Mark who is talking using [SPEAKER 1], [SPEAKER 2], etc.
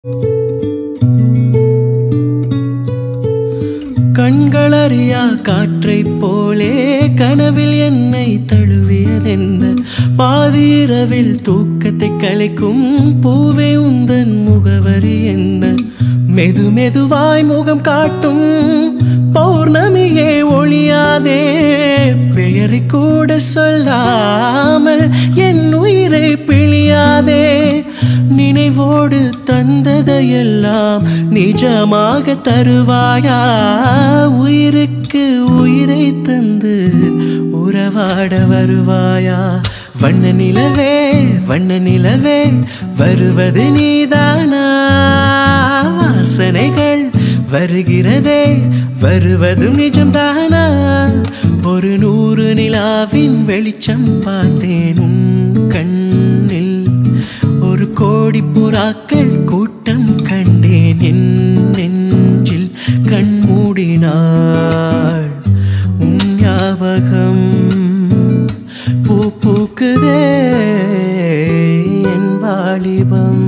[SPEAKER 1] கண்களறியா காற்றைப் போலே கனவில் என்னை தழுவியதென்ன பாதிரவில் தூக்கத்தை கலைக்கும் பூவே உந்தன் முகவரி என்ன மெது மெதுவாய் முகம் காட்டும் பௌர்ணமியே ஒளியாதே பெயரை கூட சொல்லாமல் என் உயிரை பிழியாதே நினைவோடு தந்ததையெல்லாம் நிஜமாக தருவாயா உயிருக்கு உயிரை தந்து உறவாட வருவாயா வண்ண நிலவே வண்ண நிலவே வருவது நீதானா வாசனைகள் வருகிறதே வருவதும் நிஜம்தானா ஒரு நூறு நிலாவின் வெளிச்சம் பார்த்தேன் உன் கண்ணில் ஒரு கோடி புறாக்கள் கூட்டம் கண்டேன் என் நெஞ்சில் கண் மூடினாள் உன் ஞாபகம் பூ பூக்குதே என் வாலிபம்